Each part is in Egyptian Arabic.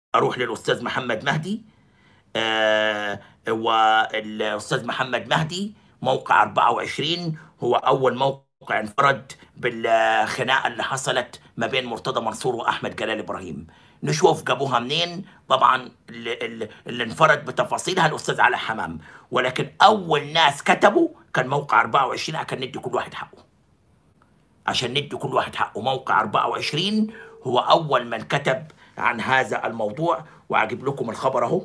اروح للاستاذ محمد مهدي آه والاستاذ محمد مهدي موقع 24 هو اول موقع انفرد بالخناقه اللي حصلت ما بين مرتضى منصور واحمد جلال ابراهيم نشوف جابوها منين طبعا اللي, اللي اللي انفرد بتفاصيلها الاستاذ علاء حمام ولكن اول ناس كتبوا كان موقع 24 عشان ندي كل واحد حقه عشان ندي كل واحد حقه موقع 24 هو اول من كتب عن هذا الموضوع واجيب لكم الخبر اهو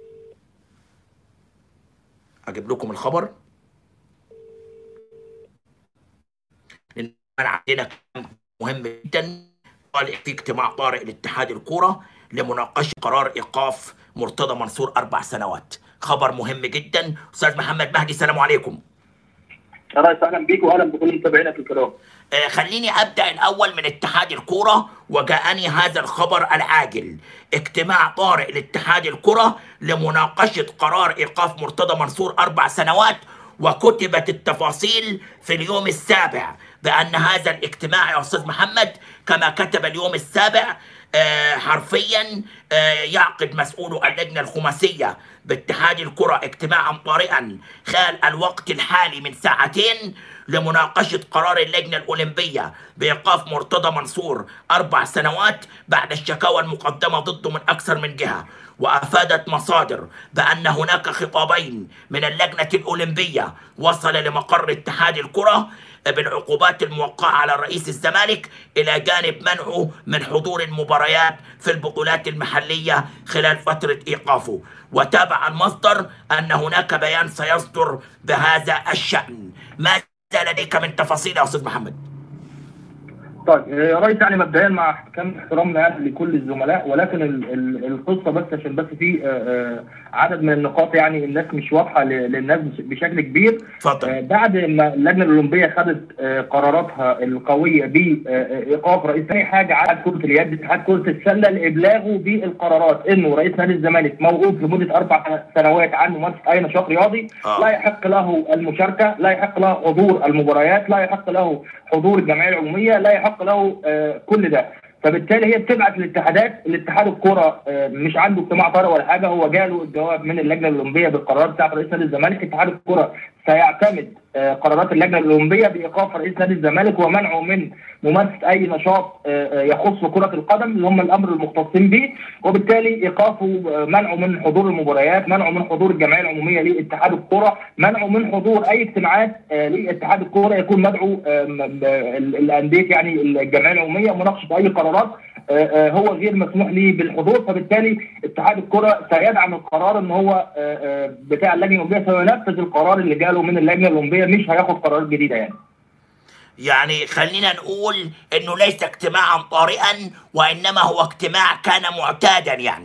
اجيب لكم الخبر لان عندنا كلام مهم جدا قال في اجتماع طارئ لاتحاد الكوره لمناقشه قرار ايقاف مرتضى منصور اربع سنوات خبر مهم جدا استاذ محمد مهدي السلام عليكم يا ريس اهلا بيك واهلا بكل متابعينك الكرام آه، خليني ابدا الاول من اتحاد الكره وجاءني هذا الخبر العاجل اجتماع طارئ لاتحاد الكره لمناقشه قرار ايقاف مرتضى منصور اربع سنوات وكتبت التفاصيل في اليوم السابع بان هذا الاجتماع يا استاذ محمد كما كتب اليوم السابع آه، حرفيا آه، يعقد مسؤول اللجنه الخماسيه باتحاد الكره اجتماعا طارئا خلال الوقت الحالي من ساعتين لمناقشه قرار اللجنه الاولمبيه بايقاف مرتضى منصور اربع سنوات بعد الشكاوى المقدمه ضده من اكثر من جهه وافادت مصادر بان هناك خطابين من اللجنه الاولمبيه وصل لمقر اتحاد الكره بالعقوبات الموقعه على رئيس الزمالك الى جانب منعه من حضور المباريات في البطولات المحليه خلال فتره ايقافه وتابع المصدر ان هناك بيان سيصدر بهذا الشان ماذا لديك من تفاصيل يا استاذ محمد طيب يا ريس يعني مبدئيا مع كامل احترامنا يعني لكل الزملاء ولكن ال- ال- القصه بس عشان بس في آه، آه، عدد من النقاط يعني الناس مش واضحه ل- للناس بش- بشكل كبير اتفضل آه، بعد ما اللجنه الاولمبيه خدت آه، قراراتها القويه بايقاف رئيس ثاني حاجه على كره اليد اتحاد كره السله لابلاغه بالقرارات انه رئيس نادي الزمالك موقوف لمده اربع سنوات عن ممارسه اي نشاط رياضي آه. لا يحق له المشاركه لا يحق له حضور المباريات لا يحق له حضور الجمعيه العموميه لا يحق له آه، كل ده فبالتالي هي بتبعت الاتحادات الاتحاد الكره آه، مش عنده اجتماع طارئ ولا حاجه هو جاله الجواب من اللجنه الاولمبيه بالقرارات بتاعت رئيس نادي الزمالك اتحاد الكره سيعتمد آه، قرارات اللجنه الاولمبيه بايقاف رئيس نادي الزمالك ومنعه من ممارسه اي نشاط آه، آه، يخص كره القدم اللي هم الامر المختصين به وبالتالي ايقافه آه، منعه من حضور المباريات منعه من حضور الجمعيه العموميه لاتحاد الكره منعه من حضور اي اجتماعات آه، لاتحاد الكره يكون مدعو آه، م- م- ال- الانديه يعني الجمعيه العموميه مناقشه اي قرارات آه، آه، هو غير مسموح ليه بالحضور فبالتالي اتحاد الكره سيدعم القرار ان هو آه، آه، بتاع اللجنه الاولمبيه سينفذ القرار اللي جاله من اللجنه الاولمبيه مش هياخد قرارات جديده يعني يعني خلينا نقول انه ليس اجتماعا طارئا وانما هو اجتماع كان معتادا يعني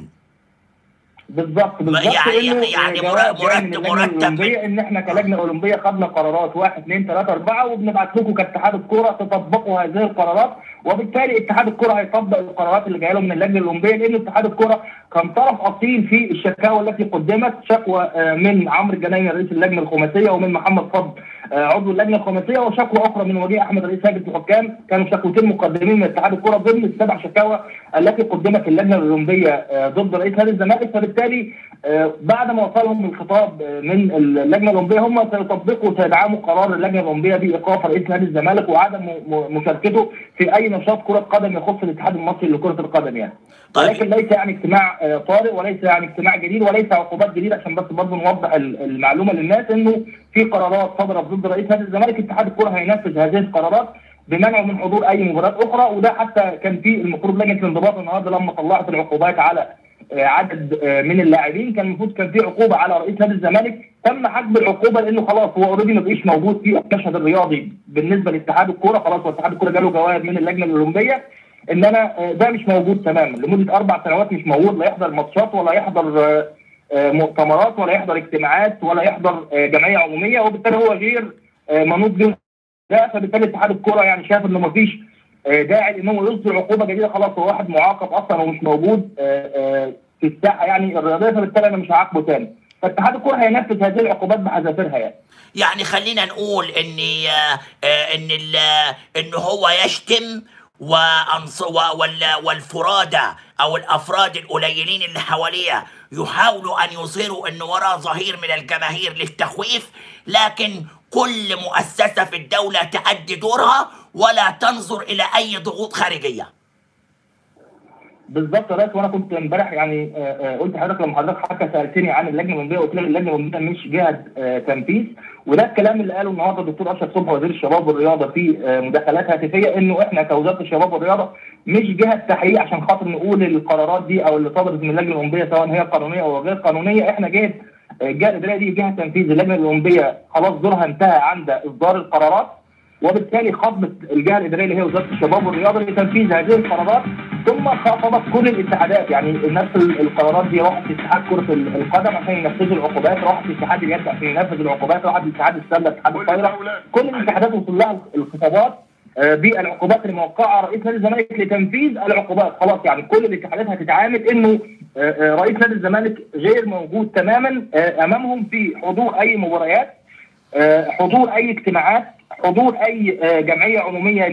بالظبط بالظبط يعني- إنه يعني جواب مرتب- جاي من اللجنة مرتب من- الأولمبية ان احنا كلجنه اولمبيه خدنا قرارات واحد اثنين ثلاثه اربعه وبنبعت لكم كاتحاد الكوره تطبقوا هذه القرارات وبالتالي اتحاد الكوره هيطبق القرارات اللي جايه له من اللجنه الاولمبيه لان اتحاد الكوره كان طرف اصيل في الشكاوى التي قدمت شكوى آه، من عمرو الجنايني رئيس اللجنه الخماسيه ومن محمد فضل آه، عضو اللجنه الخماسيه وشكوى اخرى من وجيه احمد رئيس لجنه الحكام كانوا شكوتين مقدمين من اتحاد الكوره ضمن السبع شكاوى التي قدمت اللجنه الاولمبيه آه، ضد رئيس نادي الزمالك فبالتالي آه، بعد ما وصلهم الخطاب آه، من اللجنه الاولمبيه هم سيطبقوا وسيدعموا قرار اللجنه الاولمبيه بايقاف رئيس نادي الزمالك وعدم م- م- مشاركته في اي نشاط كره قدم يخص الاتحاد المصري لكره القدم يعني. طيب. ولكن ليس يعني اجتماع آه، طارئ وليس يعني اجتماع جديد وليس عقوبات جديده عشان بس برضه نوضح ال- المعلومه للناس انه في قرارات صدرت ضد رئيس نادي الزمالك اتحاد الكره هينفذ هذه القرارات بمنعه من حضور اي مباريات اخرى وده حتى كان في المفروض لجنه الانضباط النهارده لما طلعت العقوبات على آه، عدد آه، من اللاعبين كان المفروض كان في عقوبه على رئيس نادي الزمالك تم حجب العقوبه لانه خلاص هو اوريدي ما بقيش موجود في المشهد الرياضي بالنسبه لاتحاد الكوره خلاص هو اتحاد الكوره جاله جواب من اللجنه الاولمبيه ان انا آه، ده مش موجود تماما لمده اربع سنوات مش موجود لا يحضر ماتشات ولا يحضر آه، آه، مؤتمرات ولا يحضر اجتماعات ولا يحضر آه، جمعيه عموميه وبالتالي هو غير آه، منوط به ده فبالتالي اتحاد الكوره يعني شايف انه مفيش آه، داعي ان هو يصدر عقوبه جديده خلاص هو واحد معاقب اصلا ومش موجود آه، آه، في الساحه يعني الرياضيه فبالتالي انا مش هعاقبه تاني فاتحاد الكوره هينفذ هذه العقوبات بحذافيرها يعني يعني خلينا نقول ان آه، آه، ان ال- آه، ان هو يشتم وأنص... و- وال... والفرادى او الافراد القليلين اللي حواليه يحاولوا ان يظهروا ان وراه ظهير من الجماهير للتخويف لكن كل مؤسسه في الدوله تأدي دورها ولا تنظر الى اي ضغوط خارجيه بالظبط يا ريس وانا كنت امبارح يعني آه، آه، قلت لحضرتك لما حضرتك حتى سالتني عن اللجنه الاولمبيه قلت لك اللجنه الاولمبيه مش جهه آه، تنفيذ وده الكلام اللي قاله النهارده الدكتور اشرف صبحي وزير الشباب والرياضه في آه، مداخلات هاتفيه انه احنا كوزاره الشباب والرياضه مش جهه تحقيق عشان خاطر نقول القرارات دي او اللي صدرت من اللجنه الاولمبيه سواء هي قانونيه او غير قانونيه احنا جهه آه، الجهه الاداريه دي جهه تنفيذ اللجنه الاولمبيه خلاص دورها انتهى عند اصدار القرارات وبالتالي خاطبت الجهه الاداريه اللي هي وزاره الشباب والرياضه لتنفيذ هذه القرارات ثم خاطبت كل الاتحادات يعني نفس ال- القرارات دي راحت لاتحاد كره ال- القدم عشان ينفذوا العقوبات راحت لاتحاد اليد عشان ينفذ العقوبات راحت لاتحاد السله اتحاد كل الطايره الدولات. كل الاتحادات وصل لها الخطابات آه، بالعقوبات اللي موقعها رئيس نادي الزمالك لتنفيذ العقوبات خلاص يعني كل الاتحادات هتتعامل انه آه، آه، رئيس نادي الزمالك غير موجود تماما آه، امامهم في حضور اي مباريات آه، حضور اي اجتماعات حضور اي آه، جمعيه عموميه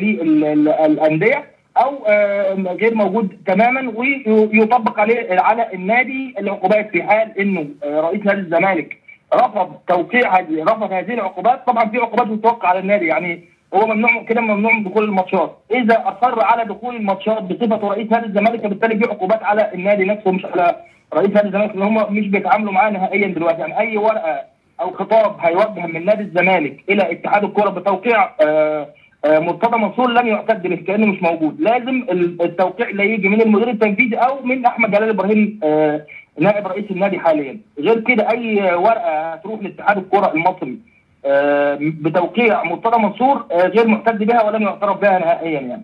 للانديه او آه، غير موجود تماما ويطبق عليه على النادي العقوبات في حال انه آه، رئيس نادي الزمالك رفض توقيع هذه رفض هذه العقوبات طبعا في عقوبات بتتوقع على النادي يعني هو ممنوع كده ممنوع من دخول الماتشات اذا اصر على دخول الماتشات بصفته رئيس نادي الزمالك فبالتالي في عقوبات على النادي نفسه مش على رئيس نادي الزمالك اللي هم مش بيتعاملوا معاه نهائيا دلوقتي يعني اي ورقه او خطاب هيوجه من نادي الزمالك الى اتحاد الكره بتوقيع آه، آه، مرتضى منصور لن يعتد به كانه مش موجود لازم ال- التوقيع لا يجي من المدير التنفيذي او من احمد جلال ابراهيم آه، نائب رئيس النادي حاليا غير كده اي ورقه هتروح لاتحاد الكره المصري آه، بتوقيع مرتضى منصور آه، غير معتد بها ولن يعترف بها نهائيا يعني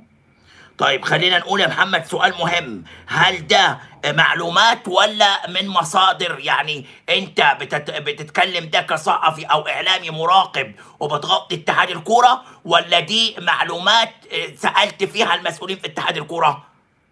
طيب خلينا نقول يا محمد سؤال مهم هل ده معلومات ولا من مصادر يعني انت بتت... بتتكلم ده كصحفي او اعلامي مراقب وبتغطي اتحاد الكوره ولا دي معلومات اه، سالت فيها المسؤولين في اتحاد الكوره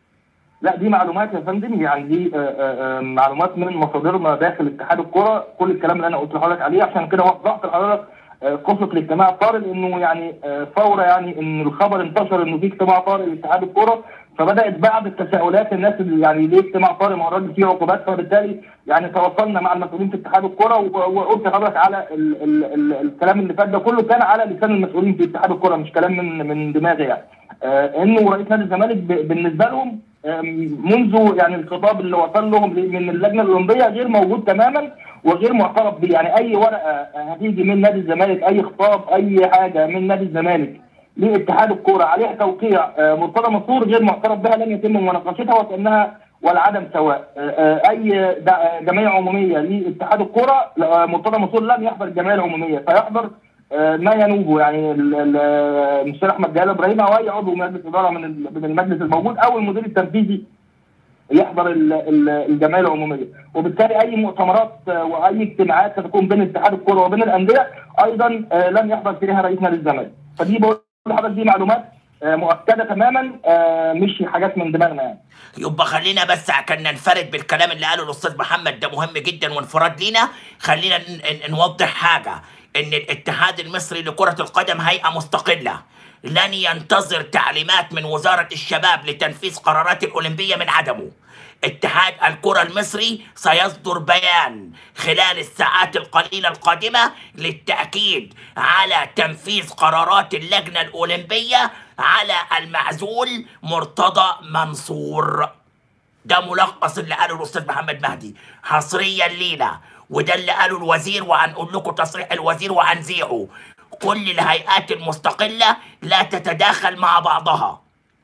لا دي معلومات يا فندم يعني دي آه، آه، آه، معلومات من مصادرنا داخل اتحاد الكره كل الكلام اللي انا قلت لحضرتك عليه عشان كده وضحت لحضرتك آه، قصه الاجتماع الطارئ لانه يعني آه، فور يعني ان الخبر انتشر انه في اجتماع طارئ لاتحاد الكره فبدات بعض التساؤلات الناس اللي يعني ليه اجتماع طارئ ما هو الراجل فيه عقوبات فبالتالي يعني تواصلنا مع المسؤولين في اتحاد الكره و- وقلت لحضرتك على ال ال ال الكلام اللي فات ده كله كان على لسان المسؤولين في اتحاد الكره مش كلام من من دماغي يعني آه، انه رئيس نادي الزمالك ب- بالنسبه لهم آم، منذ يعني الخطاب اللي وصل لهم من اللجنه الاولمبيه غير موجود تماما وغير معترف به يعني اي ورقه هتيجي من نادي الزمالك اي خطاب اي حاجه من نادي الزمالك لاتحاد الكوره عليها توقيع آه، مرتضى منصور غير معترف بها لن يتم مناقشتها وكانها والعدم سواء آه، آه، اي دع- جمعيه عموميه لاتحاد الكوره لا، آه، مرتضى منصور لن يحضر الجمعيه العموميه فيحضر آه، ما ينوبه يعني ال- ال- المستشار احمد جلال ابراهيم او اي عضو مجلس اداره من ال- من المجلس الموجود او المدير التنفيذي يحضر ال- ال- الجمعيه العموميه وبالتالي اي مؤتمرات آه، واي اجتماعات ستكون بين اتحاد الكره وبين الانديه ايضا آه، لن يحضر فيها رئيس نادي الزمالك فدي بقول لحضرتك دي معلومات آه، مؤكده تماما آه، مش حاجات من دماغنا يعني يبقى خلينا بس كان ننفرد بالكلام اللي قاله الاستاذ محمد ده مهم جدا وانفراد لينا خلينا ن- ن- نوضح حاجه ان الاتحاد المصري لكره القدم هيئه مستقله لن ينتظر تعليمات من وزاره الشباب لتنفيذ قرارات الاولمبيه من عدمه اتحاد الكرة المصري سيصدر بيان خلال الساعات القليلة القادمة للتأكيد على تنفيذ قرارات اللجنة الأولمبية على المعزول مرتضى منصور ده ملخص اللي قاله الاستاذ محمد مهدي حصريا لينا وده اللي قاله الوزير وهنقول لكم تصريح الوزير وهنذيعه كل الهيئات المستقله لا تتداخل مع بعضها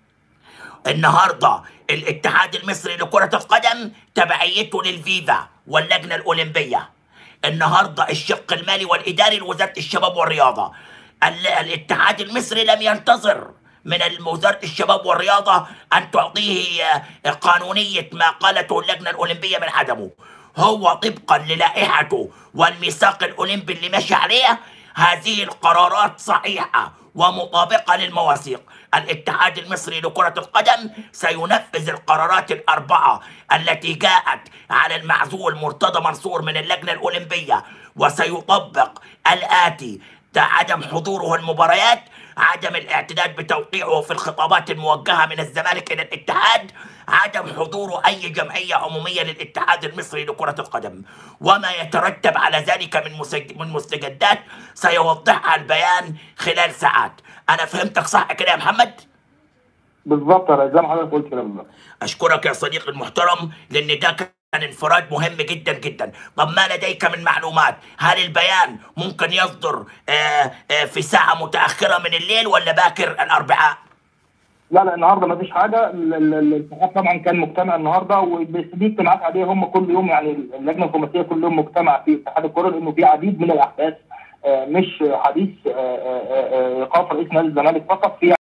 النهارده الاتحاد المصري لكره القدم تبعيته للفيفا واللجنه الاولمبيه النهارده الشق المالي والاداري لوزاره الشباب والرياضه ال- الاتحاد المصري لم ينتظر من وزاره الشباب والرياضه ان تعطيه آه، قانونيه ما قالته اللجنه الاولمبيه من عدمه هو طبقا للائحته والميثاق الاولمبي اللي ماشي عليه هذه القرارات صحيحه ومطابقه للمواثيق الاتحاد المصري لكرة القدم سينفذ القرارات الأربعة التي جاءت على المعزول مرتضى منصور من اللجنة الأولمبية وسيطبق الآتي عدم حضوره المباريات عدم الاعتداد بتوقيعه في الخطابات الموجهة من الزمالك إلى الاتحاد عدم حضور أي جمعية عمومية للاتحاد المصري لكرة القدم وما يترتب على ذلك من مسج- من مستجدات سيوضحها البيان خلال ساعات أنا فهمتك صح كده يا محمد؟ بالظبط يا ريس زي ما حضرتك قلت كده بالظبط أشكرك يا صديقي المحترم لأن ده كان انفراد مهم جدا جدا طب ما لديك من معلومات هل البيان ممكن يصدر آه، آه، في ساعة متأخرة من الليل ولا باكر الأربعاء لا لا النهارده ما فيش حاجه ال- ال- الاتحاد طبعا كان مجتمع النهارده وبس دي اجتماعات عاديه هم كل يوم يعني اللجنه الخماسيه كل يوم مجتمع في اتحاد الكره لانه في عديد من الاحداث آه، مش حديث آه، آه، آه، ايقاف رئيس نادي الزمالك فقط في